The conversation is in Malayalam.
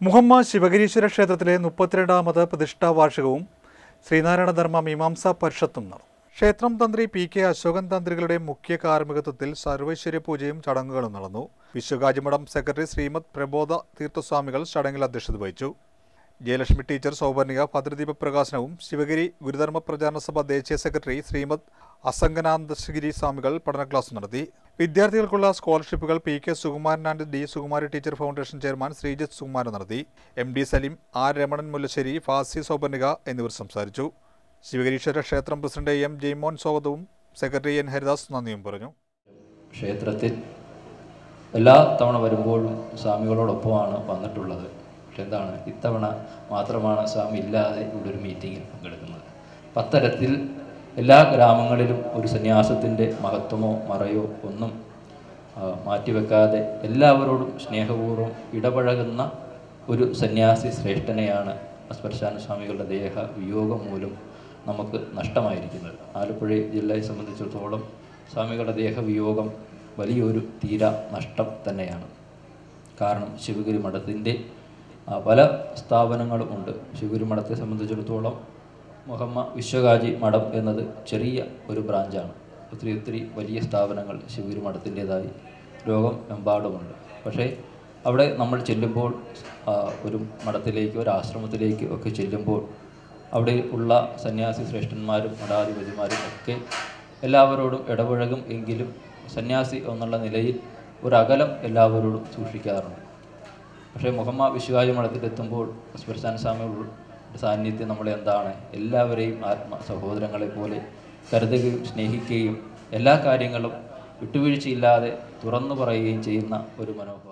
മുഹമ്മ ശിവഗിരീശ്വര ക്ഷേത്രത്തിലെ മുപ്പത്തിരണ്ടാമത് പ്രതിഷ്ഠാ വാർഷികവും ശ്രീനാരായണ ധർമ്മ മീമാംസാ പരിഷത്തും നടന്നു ക്ഷേത്രം തന്ത്രി പി കെ അശോകൻ തന്ത്രികളുടെ മുഖ്യ കാർമ്മികത്വത്തിൽ സർവൈശ്വര്യ പൂജയും ചടങ്ങുകളും നടന്നു വിശ്വകാജിമഠം സെക്രട്ടറി ശ്രീമദ് പ്രബോധ തീർത്ഥസ്വാമികൾ ചടങ്ങിൽ അധ്യക്ഷത വഹിച്ചു ജയലക്ഷ്മി ടീച്ചർ സൗവർണിക ഭദ്രദീപ പ്രകാശനവും ശിവഗിരി ഗുരുധർമ്മ പ്രചാരണ സഭ ദേശീയ സെക്രട്ടറി ശ്രീമദ് അസംഗനാന്തശഗിരി സ്വാമികൾ പഠന ക്ലാസ് നടത്തി വിദ്യാർത്ഥികൾക്കുള്ള സ്കോളർഷിപ്പുകൾ P K Sukumaran and D Sukumari teacher foundation chairman Sreejith Sukumaran നടത്തി M D Saleem R Ramanan Mullassery Fasi Souparnika എന്നിവർ സംസാരിച്ചു ശിവഗിരീശ്വര ക്ഷേത്രം പ്രസിഡന്റ് എം ജയ്മോൻ സ്വാഗതവും സെക്രട്ടറി എൻ ഹരിദാസ് നന്ദിയും പറഞ്ഞു ക്ഷേത്രത്തിൽ എല്ലാ തവണ വരുമ്പോഴും സ്വാമികളോടൊപ്പമാണ് വന്നിട്ടുള്ളത് പക്ഷെ എന്താണ് ഇത്തവണ മാത്രമാണ് സ്വാമി ഇല്ലാതെ ഇവിടെ ഒരു മീറ്റിങ്ങിൽ പങ്കെടുക്കുന്നത് അപ്പം അത്തരത്തിൽ എല്ലാ ഗ്രാമങ്ങളിലും ഒരു സന്യാസത്തിൻ്റെ മഹത്വമോ മറയോ ഒന്നും ആ, മാറ്റിവെക്കാതെ എല്ലാവരോടും സ്നേഹപൂർവ്വം ഇടപഴകുന്ന ഒരു സന്യാസി ശ്രേഷ്ഠനെയാണ് സ്പർശാന സ്വാമികളുടെ ദേഹ വിയോഗം മൂലം നമുക്ക് നഷ്ടമായിരിക്കുന്നത് ആലപ്പുഴ ജില്ലയെ സംബന്ധിച്ചിടത്തോളം സ്വാമികളുടെ ദേഹവിയോഗം വലിയൊരു തീര നഷ്ടം തന്നെയാണ് കാരണം ശിവഗിരി മഠത്തിൻ്റെ ആ, പല സ്ഥാപനങ്ങളും ഉണ്ട് ശിവഗിരി മഠത്തെ സംബന്ധിച്ചിടത്തോളം മുഹമ്മ വിശ്വകാജി മഠം എന്നത് ചെറിയ ഒരു ബ്രാഞ്ചാണ് ഒത്തിരി ഒത്തിരി വലിയ സ്ഥാപനങ്ങൾ ശിവഗിരി മഠത്തിൻ്റെതായി ലോകം എമ്പാടുമുണ്ട് പക്ഷേ അവിടെ നമ്മൾ ചെല്ലുമ്പോൾ ആ, ഒരു മഠത്തിലേക്ക് ഒരു ആശ്രമത്തിലേക്ക് ഒക്കെ ചെല്ലുമ്പോൾ അവിടെ ഉള്ള സന്യാസി ശ്രേഷ്ഠന്മാരും മഠാധിപതിമാരും ഒക്കെ എല്ലാവരോടും ഇടപഴകും എങ്കിലും സന്യാസി എന്നുള്ള നിലയിൽ ഒരകലം എല്ലാവരോടും സൂക്ഷിക്കാറുണ്ട് പക്ഷേ മുഹമ്മ വിശ്വാജി മഠത്തിലെത്തുമ്പോൾ സ്പർശാന സ്വാമിയുടെ സാന്നിധ്യം നമ്മളെ എന്താണ് എല്ലാവരെയും ആത്മ സഹോദരങ്ങളെ പോലെ കരുതുകയും സ്നേഹിക്കുകയും എല്ലാ കാര്യങ്ങളും വിട്ടുവീഴ്ചയില്ലാതെ തുറന്നു പറയുകയും ചെയ്യുന്ന ഒരു മനോഭാവം